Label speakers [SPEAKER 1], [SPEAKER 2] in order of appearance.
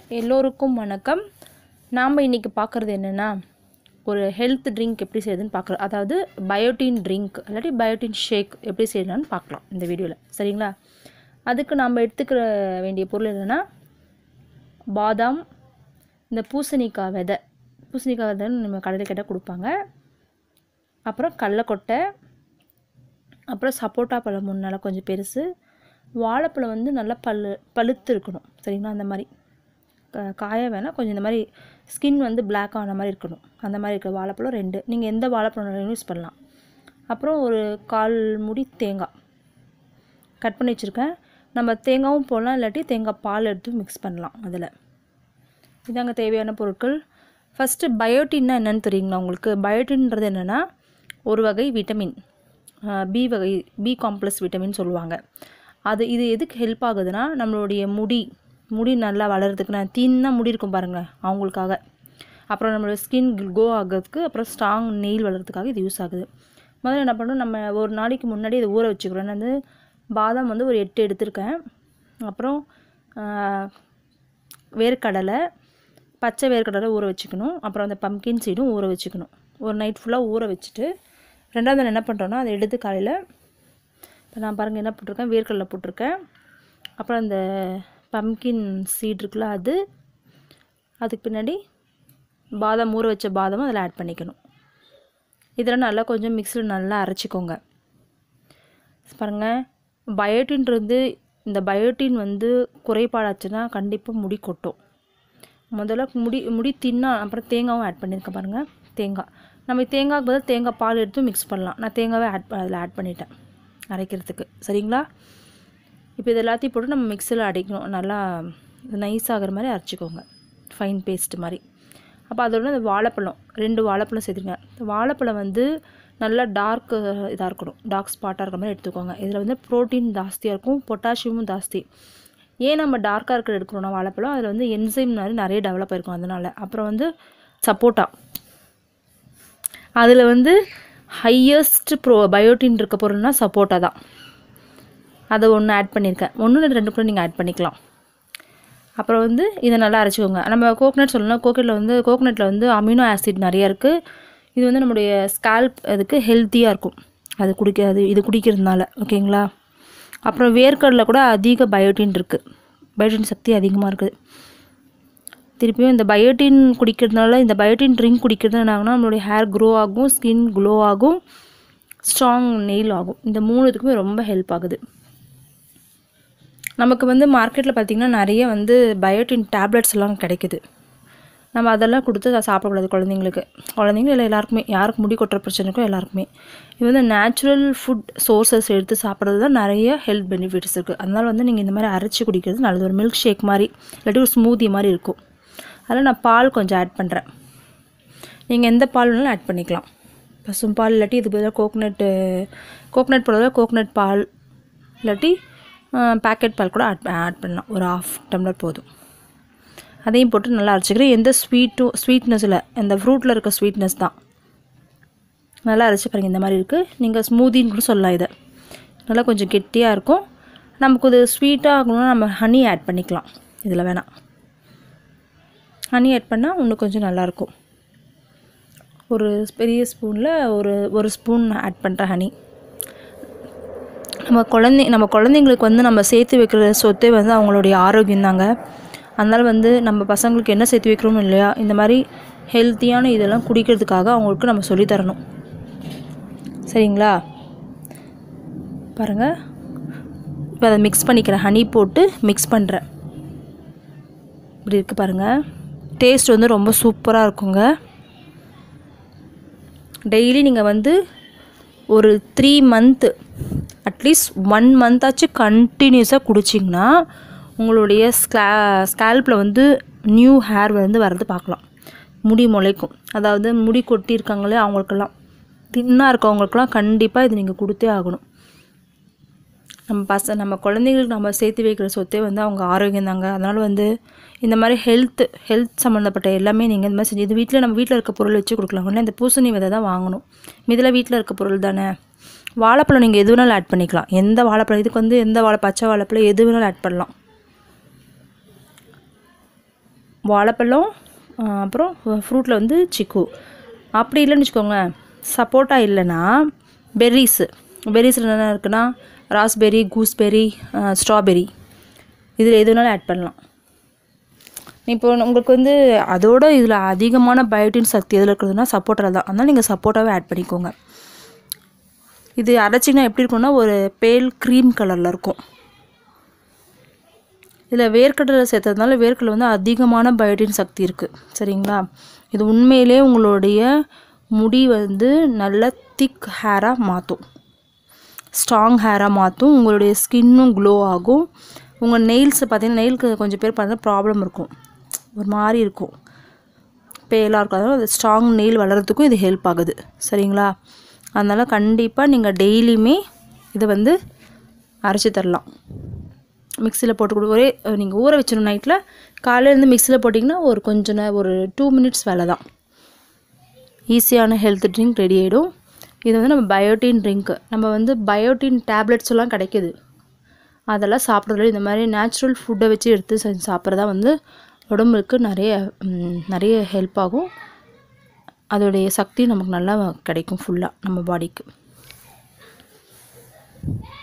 [SPEAKER 1] எல்லோருக்கும் வணக்கம் நாம் இன்றைக்கி பார்க்குறது என்னென்னா ஒரு ஹெல்த் ட்ரிங்க் எப்படி செய்யுதுன்னு பார்க்குறோம் அதாவது பயோட்டின் ட்ரிங்க் இல்லாட்டி பயோட்டின் ஷேக் எப்படி செய்யலான்னு பார்க்கலாம் இந்த வீடியோவில் சரிங்களா அதுக்கு நாம் எடுத்துக்கிற வேண்டிய பொருள் என்னென்னா பாதாம் இந்த பூசணிக்காய் விதை பூசணிக்காய் விதைன்னு நம்ம கடையில் கேட்டால் கொடுப்பாங்க அப்புறம் கடலக்கொட்டை அப்புறம் சப்போட்டா பழம் மூணு நாளாக கொஞ்சம் பெருசு வாழைப்பழம் வந்து நல்லா பழு பழுத்து இருக்கணும் சரிங்களா அந்த மாதிரி க- காய வேணால் கொஞ்சம் இந்த மாதிரி ஸ்கின் வந்து black ஆன மாதிரி இருக்கணும் அந்த மாதிரி இருக்கிற வாழைப்பழம் ரெண்டு நீங்கள் எந்த வாழைப்பழம் யூஸ் பண்ணலாம் அப்புறம் ஒரு கால் முடி தேங்காய் கட் பண்ணி வச்சுருக்கேன் நம்ம தேங்காவும் போடலாம் இல்லாட்டி தேங்காய் பால் எடுத்து மிக்ஸ் பண்ணலாம் அதில் இதாங்க தேவையான பொருட்கள் ஃபஸ்ட்டு பயோட்டின்னா என்னன்னு தெரியுங்களா உங்களுக்கு பயோட்டின்றது என்னென்னா ஒரு வகை விட்டமின் பி வகை பி காம்ப்ளெக்ஸ் விட்டமின் சொல்லுவாங்க அது இது எதுக்கு ஹெல்ப் ஆகுதுன்னா நம்மளுடைய முடி முடி நல்லா வளர்கிறதுக்கு நான் தீன்னா முடி இருக்கும் பாருங்கள் அவங்களுக்காக அப்புறம் நம்மளோட ஸ்கின் க்ளோ ஆகிறதுக்கு அப்புறம் ஸ்ட்ராங் நெயில் வளர்கிறதுக்காக இது யூஸ் ஆகுது முதல்ல என்ன பண்ணணும் நம்ம ஒரு நாளைக்கு முன்னாடி இதை ஊற வச்சுக்கிறோம் நான் வந்து பாதாம் வந்து ஒரு எட்டு எடுத்திருக்கேன் அப்புறம் ஆஹ், வேர்க்கடலை பச்சை வேர்க்கடலை ஊற வச்சுக்கணும் அப்புறம் அந்த பம்கின் சீடும் ஊற வச்சுக்கணும் ஒரு நைட் ஃபுல்லாக ஊற வச்சுட்டு ரெண்டாவது நாள் என்ன பண்ணுறோன்னா அதை எடுத்து காலையில் இப்போ நான் பாருங்கள் என்ன போட்டிருக்கேன் வேர்க்கடலை போட்டிருக்கேன் அப்புறம் அந்த பம்கின் சீட் இருக்குல்ல அது அதுக்கு பின்னாடி பாதாம் ஊற வச்ச பாதாமும் அதில் ஆட் பண்ணிக்கணும் இதெல்லாம் நல்லா கொஞ்சம் மிக்ஸில் நல்லா அரைச்சிக்கோங்க பாருங்கள் பயோட்டின்றது இந்த பயோட்டின் வந்து குறைபாடாச்சுன்னா கண்டிப்பாக முடி கொட்டும் முதல்ல முடி முடி தின்னா அப்புறம் தேங்காவும் ஆட் பண்ணியிருக்கேன் பாருங்கள் தேங்காய் நம்ம தேங்காய்க்கு பதில் தேங்காய் பால் எடுத்து மிக்ஸ் பண்ணலாம் நான் தேங்காவே ஆட் அதில் ஆட் பண்ணிட்டேன் அரைக்கிறதுக்கு சரிங்களா இப்போ இது எல்லாத்தையும் போட்டு நம்ம மிக்ஸியில் அடைக்கணும் நல்லா நைஸ் ஆகிற மாதிரி அரைச்சிக்கோங்க ஃபைன் பேஸ்ட் மாதிரி அப்போ அதோட இந்த வாழைப்பழம் ரெண்டு வாழைப்பழம் சேர்த்துருங்க வாழைப்பழம் வந்து நல்லா டார்க் இதாக இருக்கணும் டார்க் ஸ்பாட்டாக இருக்கிற மாதிரி எடுத்துக்கோங்க இதில் வந்து ப்ரோட்டீன் ஜாஸ்தியாக இருக்கும் பொட்டாசியமும் ஜாஸ்தி ஏன் நம்ம டார்க்காக இருக்கிற எடுக்கிறோம்னா வாழைப்பழம் அதில் வந்து என்சைம் மாதிரி நிறைய டெவலப் ஆயிருக்கும் அதனால் அப்புறம் வந்து சப்போட்டா அதில் வந்து ஹையஸ்ட் ப்ரோ பயோட்டின் இருக்க பொருள்னா சப்போட்டா தான் அதை ஒன்று ஆட் பண்ணியிருக்கேன் ஒன்று இல்லை ரெண்டு கூட நீங்கள் ஆட் பண்ணிக்கலாம் அப்புறம் வந்து இதை நல்லா அரைச்சிக்கோங்க நம்ம கோகனட் சொல்லணும்னா கோகனட்டில் வந்து கோகனட்டில் வந்து அமினோ ஆசிட் நிறைய இருக்குது இது வந்து நம்முடைய ஸ்கால்ப் அதுக்கு ஹெல்த்தியாக இருக்கும் அது குடிக்க அது இது குடிக்கிறதுனால ஓகேங்களா அப்புறம் வேர்க்கடலை கூட அதிக பயோட்டின் இருக்குது பயோட்டின் சக்தி அதிகமாக இருக்குது திருப்பியும் இந்த பயோட்டின் குடிக்கிறதுனால இந்த பயோட்டின் ட்ரிங்க் குடிக்கிறது என்ன ஆகும்னா நம்மளுடைய ஹேர் க்ரோ ஆகும் ஸ்கின் க்ளோ ஆகும் ஸ்ட்ராங் நெயில் ஆகும் இந்த மூணு இதுக்குமே ரொம்ப ஹெல்ப் ஆகுது நமக்கு வந்து மார்க்கெட்டில் பார்த்திங்கன்னா நிறைய வந்து பயோட்டின் டேப்லெட்ஸ் எல்லாம் கிடைக்குது நம்ம அதெல்லாம் கொடுத்து அதை சாப்பிடக்கூடாது குழந்தைங்களுக்கு குழந்தைங்க இல்லை எல்லாருக்குமே யாருக்கு முடி கொட்டுற பிரச்சனைக்கும் எல்லாருக்குமே இது வந்து நேச்சுரல் ஃபுட் சோர்சஸ் எடுத்து சாப்பிட்றது தான் நிறைய ஹெல்த் பெனிஃபிட்ஸ் இருக்குது அதனால வந்து நீங்கள் இந்த மாதிரி அரைச்சி குடிக்கிறது நல்லது ஒரு மில்க் ஷேக் மாதிரி இல்லாட்டி ஒரு ஸ்மூதி மாதிரி இருக்கும் அதில் நான் பால் கொஞ்சம் ஆட் பண்ணுறேன் நீங்கள் எந்த பால் வேணாலும் ஆட் பண்ணிக்கலாம் பசும்பால் இல்லாட்டி இது பதிலாக கோகனட்டு கோகனட் போடுறதுல கோகனட் பால் இல்லாட்டி பேக்கெட் பால் கூட ஆட் ஆட் பண்ணலாம் ஒரு ஆஃப் டம்ளர் போதும் அதையும் போட்டு நல்லா அரைச்சிக்கிறேன் எந்த ஸ்வீட்டும் ஸ்வீட்னஸ் இல்லை இந்த ஃப்ரூட்டில் இருக்க ஸ்வீட்னஸ் தான் நல்லா அரைச்சி பாருங்க இந்த மாதிரி இருக்குது நீங்கள் ஸ்மூதின்னு கூட சொல்லலாம் இதை நல்லா கொஞ்சம் கெட்டியாக இருக்கும் நமக்கு இது ஸ்வீட்டாக ஆகணும்னா நம்ம ஹனி ஆட் பண்ணிக்கலாம் இதில் வேணாம் ஹனி ஆட் பண்ணால் இன்னும் கொஞ்சம் நல்லாயிருக்கும் ஒரு பெரிய ஸ்பூனில் ஒரு ஒரு ஸ்பூன் ஆட் பண்ணுறேன் ஹனி நம்ம குழந்தை நம்ம குழந்தைங்களுக்கு வந்து நம்ம சேர்த்து வைக்கிற சொத்தே வந்து அவங்களுடைய ஆரோக்கியம் தாங்க அதனால் வந்து நம்ம பசங்களுக்கு என்ன சேர்த்து வைக்கிறோமோ இல்லையா இந்த மாதிரி ஹெல்த்தியான இதெல்லாம் குடிக்கிறதுக்காக அவங்களுக்கு நம்ம சொல்லித் தரணும் சரிங்களா பாருங்கள் இப்போ அதை மிக்ஸ் பண்ணிக்கிறேன் ஹனி போட்டு மிக்ஸ் பண்ணுறேன் இப்படி இருக்குது பாருங்கள் டேஸ்ட் வந்து ரொம்ப சூப்பராக இருக்குங்க டெய்லி நீங்கள் வந்து ஒரு த்ரீ மந்த்து அட்லீஸ்ட் ஒன் மந்த்தாச்சும் கண்டினியூஸாக குடிச்சிங்கன்னா உங்களுடைய ஸ்கா ஸ்கேல்பில் வந்து நியூ ஹேர் வந்து வர்றது பார்க்கலாம் முடி முளைக்கும் அதாவது முடி கொட்டியிருக்காங்களே அவங்களுக்கெல்லாம் தின்னாக இருக்கவங்களுக்கெல்லாம் கண்டிப்பாக இது நீங்கள் கொடுத்தே ஆகணும் நம்ம பச நம்ம குழந்தைங்களுக்கு நம்ம சேர்த்து வைக்கிற சொத்தே வந்து அவங்க ஆரோக்கியம் தாங்க அதனால் வந்து இந்த மாதிரி ஹெல்த் ஹெல்த் சம்மந்தப்பட்ட எல்லாமே நீங்கள் இந்த மாதிரி செஞ்சு இது வீட்டில் நம்ம வீட்டில் இருக்க பொருள் வச்சு கொடுக்கலாம் ஒன்று இந்த பூசணி விதை தான் வாங்கணும் இதில் வீட்டில் இருக்க பொருள் தானே வாழைப்பழம் நீங்கள் எது வேணாலும் ஆட் பண்ணிக்கலாம் எந்த வாழைப்பழம் இதுக்கு வந்து எந்த வாழை பச்சை வாழைப்பழம் எது வேணாலும் ஆட் பண்ணலாம் வாழைப்பழம் ஆஹ் அப்புறம் ஃப்ரூட்டில் வந்து சிக்கு அப்படி இல்லைன்னு வச்சுக்கோங்க சப்போட்டா இல்லைன்னா பெர்ரிஸு பெர்ரிஸில் என்னென்ன இருக்குன்னா ராஸ்பெரி கூஸ்பெரி ஸ்ட்ராபெரி இதில் எது வேணாலும் ஆட் பண்ணலாம் இப்போ உங்களுக்கு வந்து அதோட இதில் அதிகமான பயோட்டின் சக்தி எதில் இருக்குதுன்னா சப்போட்டாவில் தான் அதனால் நீங்கள் சப்போட்டாவே ஆட் பண்ணிக்கோங்க இது அரைச்சிங்கன்னா எப்படி இருக்கும்னா ஒரு பேல் க்ரீம் கலரில் இருக்கும் இதில் வேர்க்கடலை சேர்த்ததுனால வேர்க்கடலை வந்து அதிகமான பயோட்டின் சக்தி இருக்குது சரிங்களா இது உண்மையிலே உங்களுடைய முடி வந்து நல்ல திக் ஹேராக மாற்றும் ஸ்ட்ராங் ஹேராக மாற்றும் உங்களுடைய ஸ்கின்னும் க்ளோ ஆகும் உங்கள் நெயில்ஸை பார்த்தீங்கன்னா நெயிலுக்கு கொஞ்சம் பேர் பார்த்தீங்கன்னா ப்ராப்ளம் இருக்கும் ஒரு மாதிரி இருக்கும் பேலாக இருக்கும் அதனால அது ஸ்ட்ராங் நெயில் வளர்கிறதுக்கும் இது ஹெல்ப் ஆகுது சரிங்களா அதனால் கண்டிப்பாக நீங்கள் டெய்லியுமே இதை வந்து அரைச்சி தரலாம் மிக்சியில் போட்டு கொடு ஒரே நீங்கள் ஊற வச்சிடணும் நைட்டில் காலையிலேருந்து மிக்சியில் போட்டிங்கன்னா ஒரு கொஞ்ச நே ஒரு டூ மினிட்ஸ் வேலை தான் ஈஸியான ஹெல்த் ட்ரிங்க் ரெடி ஆகிடும் இது வந்து நம்ம பயோட்டின் ட்ரிங்க்கு நம்ம வந்து பயோட்டின் டேப்லெட்ஸ் எல்லாம் கிடைக்கிது அதெல்லாம் சாப்பிட்றதுல இந்த மாதிரி நேச்சுரல் ஃபுட்டை வச்சு எடுத்து செஞ்சு சாப்பிட்றதா வந்து உடம்புக்கு நிறைய ம், நிறைய ஹெல்ப் ஆகும் அதோடைய சக்தி நமக்கு நல்லா கிடைக்கும் ஃபுல்லாக நம்ம பாடிக்கு